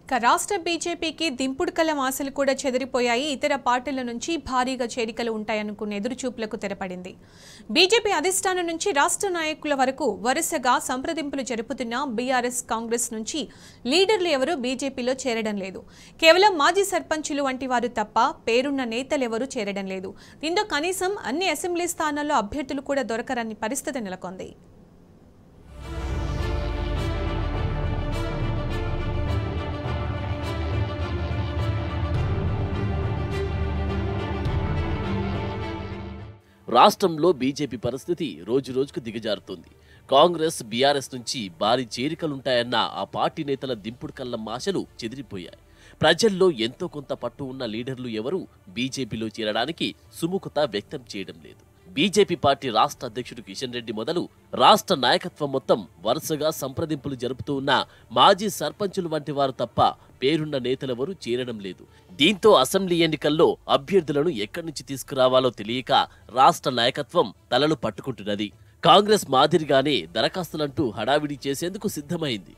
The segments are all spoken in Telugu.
ఇక రాష్ట్ర బీజేపీకి దింపుడు కలం ఆశలు కూడా చెదిరిపోయాయి ఇతర పార్టీల నుంచి భారీగా చేరికలు ఉంటాయనుకున్న ఎదురుచూపులకు తెరపడింది బీజేపీ అధిష్టానం నుంచి రాష్ట్ర నాయకుల వరకు వరుసగా సంప్రదింపులు జరుపుతున్న బీఆర్ఎస్ కాంగ్రెస్ నుంచి లీడర్లు ఎవరూ బీజేపీలో చేరడం లేదు కేవలం మాజీ సర్పంచులు వంటి వారు తప్ప పేరున్న నేతలెవరూ చేరడం లేదు దీంతో కనీసం అన్ని అసెంబ్లీ స్థానాల్లో అభ్యర్థులు కూడా దొరకరని పరిస్థితి నెలకొంది రాష్ట్రంలో బీజేపీ పరిస్థితి రోజు రోజుకు దిగజారుతోంది కాంగ్రెస్ బీఆర్ఎస్ నుంచి భారీ చేరికలుంటాయన్న ఆ పార్టీ నేతల దింపుడు కళ్ళం ఆశలు చెదిరిపోయాయి ప్రజల్లో ఎంతో కొంత పట్టు ఉన్న లీడర్లు ఎవరూ బీజేపీలో చేరడానికి సుముఖత వ్యక్తం చేయడం లేదు బీజేపీ పార్టీ రాష్ట్ర అధ్యక్షుడు కిషన్ రెడ్డి మొదలు రాష్ట్ర నాయకత్వం మొత్తం వరుసగా సంప్రదింపులు జరుపుతూ ఉన్న మాజీ సర్పంచులు వంటి వారు తప్ప పేరున్న నేతలెవరూ చేరడం లేదు దీంతో అసెంబ్లీ ఎన్నికల్లో అభ్యర్థులను ఎక్కడి నుంచి తీసుకురావాలో తెలియక రాష్ట్ర నాయకత్వం తలలు పట్టుకుంటున్నది కాంగ్రెస్ మాదిరిగానే దరఖాస్తులంటూ హడావిడి చేసేందుకు సిద్ధమైంది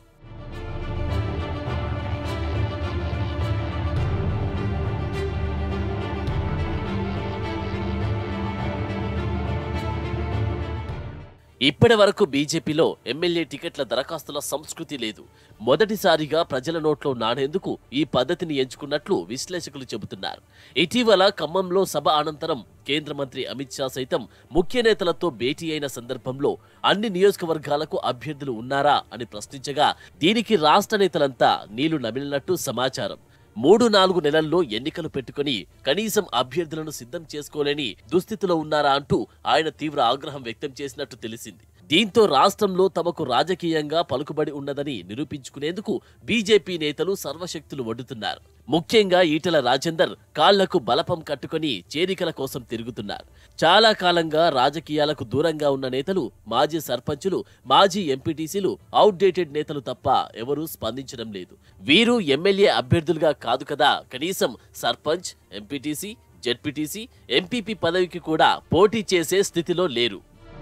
ఇప్పటి వరకు బీజేపీలో ఎమ్మెల్యే టికెట్ల దరఖాస్తుల సంస్కృతి లేదు మొదటిసారిగా ప్రజల నోట్లో నానేందుకు ఈ పద్ధతిని ఎంచుకున్నట్లు విశ్లేషకులు చెబుతున్నారు ఇటీవల ఖమ్మంలో సభ అనంతరం కేంద్ర మంత్రి అమిత్ షా సైతం ముఖ్య నేతలతో భేటీ అయిన సందర్భంలో అన్ని నియోజకవర్గాలకు అభ్యర్థులు ఉన్నారా అని ప్రశ్నించగా దీనికి రాష్ట్ర నేతలంతా నీళ్లు నమిలినట్టు సమాచారం మూడు నాలుగు నెలల్లో ఎన్నికలు పెట్టుకుని కనీసం అభ్యర్థులను సిద్ధం చేసుకోలేని దుస్థితిలో ఉన్నారా అంటూ ఆయన తీవ్ర ఆగ్రహం వ్యక్తం చేసినట్టు తెలిసింది దీంతో రాష్ట్రంలో తమకు రాజకీయంగా పలుకుబడి ఉన్నదని నిరూపించుకునేందుకు బీజేపీ నేతలు సర్వశక్తులు వడ్డుతున్నారు ముఖ్యంగా ఈటల రాజేందర్ కాళ్లకు బలపం కట్టుకుని చేరికల కోసం తిరుగుతున్నారు చాలా కాలంగా రాజకీయాలకు దూరంగా ఉన్న నేతలు మాజీ సర్పంచులు మాజీ ఎంపీటీసీలు అవుట్డేటెడ్ నేతలు తప్ప ఎవరూ స్పందించడం లేదు వీరు ఎమ్మెల్యే అభ్యర్థులుగా కాదు కదా కనీసం సర్పంచ్ ఎంపీటీసీ జెడ్పీటీసీ ఎంపీపీ పదవికి కూడా పోటీ చేసే స్థితిలో లేరు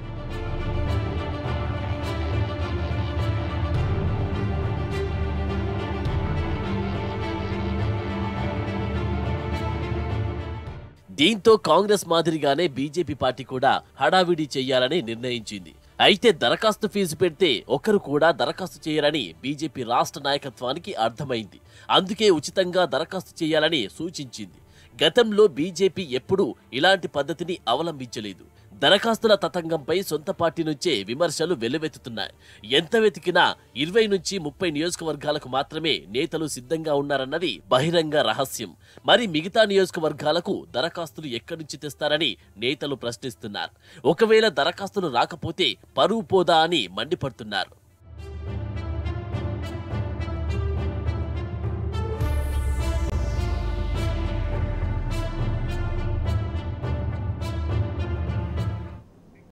దీంతో కాంగ్రెస్ మాదిరిగానే బీజేపీ పార్టీ కూడా హడావిడి చేయాలని నిర్ణయించింది అయితే దరఖాస్తు ఫీజు పెడితే ఒకరు కూడా దరఖాస్తు చేయరని బీజేపీ రాష్ట్ర నాయకత్వానికి అర్థమైంది అందుకే ఉచితంగా దరఖాస్తు చేయాలని సూచించింది గతంలో బీజేపీ ఎప్పుడూ ఇలాంటి పద్ధతిని అవలంబించలేదు దరఖాస్తుల తతంగంపై సొంత పార్టీ నుంచే విమర్శలు వెల్లువెత్తుతున్నాయి ఎంత వెతికినా ఇరవై నుంచి ముప్పై నియోజకవర్గాలకు మాత్రమే నేతలు సిద్ధంగా ఉన్నారన్నది బహిరంగ రహస్యం మరి మిగతా నియోజకవర్గాలకు దరఖాస్తులు ఎక్కడి నుంచి తెస్తారని నేతలు ప్రశ్నిస్తున్నారు ఒకవేళ దరఖాస్తులు రాకపోతే పరువు పోదా అని మండిపడుతున్నారు